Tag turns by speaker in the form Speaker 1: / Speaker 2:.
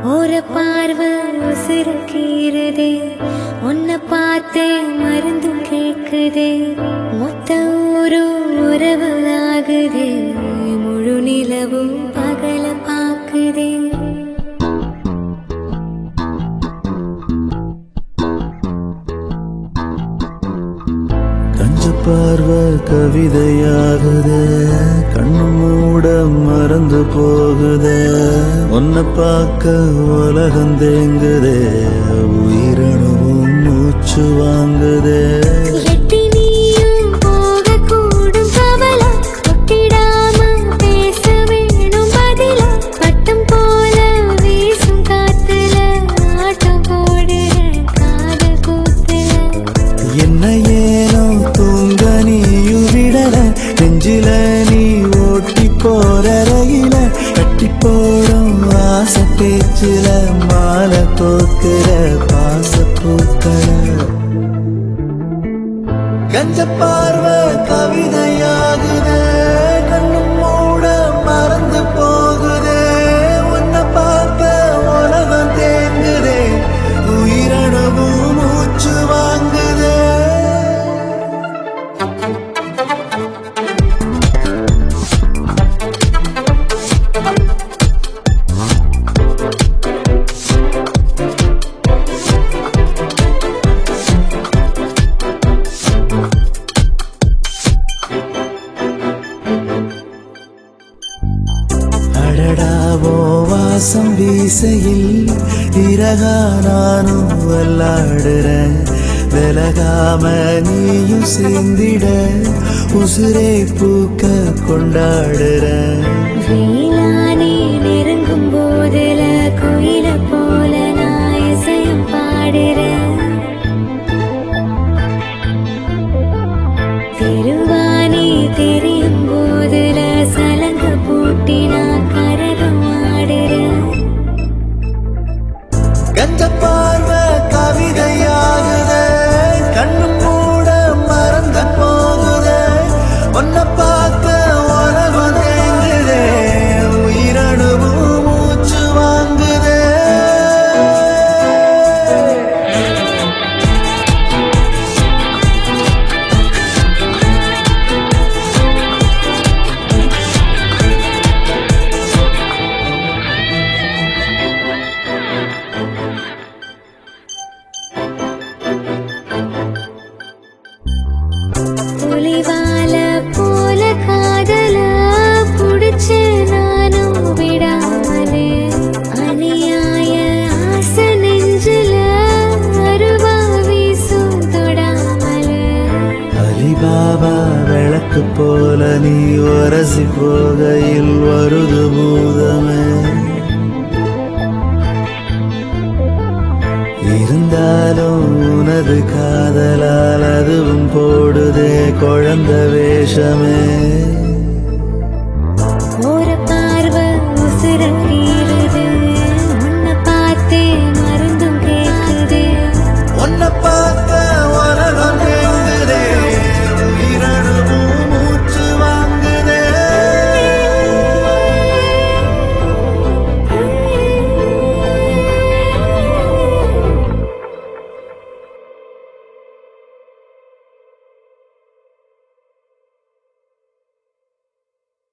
Speaker 1: ஒரு பார்வை உசிருக்கீருதே உன்னை பார்த்தே மருந்தும் கேக்குதே மொத்த ஊரும் உறவு ஆகுதே முழு நிலவும் பகல பாக்குதே
Speaker 2: கஞ்ச பார்வை கவிதையாகுது கண்ணு மூட மறந்து போகுதே உன்னை பார்க்க உலகம் தேங்குதே உயிரணுவும் மூச்சு வாங்குதே
Speaker 1: எட்டி நீயும் போகக்கூடும் கவலை தொட்டிடாம பேச வேணும் பதிலா பட்டம் போல வீசும் காத்துல ஆட்டம் போடுற காதல் கூத்துல
Speaker 2: என்ன ஏனோ தூங்க நீயும் விடல நெஞ்சில நீ ஓட்டி போற ரயில கட்டி போடும் ஆசை பேச்சுல மாலை தோக்குற பாச பூக்கள கஞ்ச பார்வை கவிதையாகுது கண்ணு மூட மறந்து போகுதே உன்னை பார்க்க உலகம் தேங்குதே உயிரணவும் மூச்சு வாங்குதே அடடாவோ வாசம் வீசையில் இறகா நானும் விளாடுறேன் விலகாம நீயும் சேர்ந்திட உசுரே பூக்க கொண்டாடுறேன்
Speaker 1: வேளானே நெருங்கும் போதுல குயில போல நான் இசையும் பாடுறேன் திருவானே தெரியும் போதுல சலங்க பூட்டி நான் கரகம் ஆடுறேன்
Speaker 2: கஞ்ச பார்வை கவிதையாகுதே கண்ணு மூட மறந்து போகுதே உன்னை பார்க்க உலகம் தேங்குதே உயிரணுவும் மூச்சு வாங்குதே
Speaker 1: புலிவால போல காதல புடிச்சு நானும் விடாமலே அநியாய ஆசை நெஞ்சில அருவா வீசும் தொடாமலே
Speaker 2: அலிபாபா விளக்கு போல நீ வரசி போகையில் வருது பூதமே இருந்தாலும் உனது காதலால் அதுவும் போடுதே குழந்த வேஷமே
Speaker 1: ஒரு பார்வை உசுர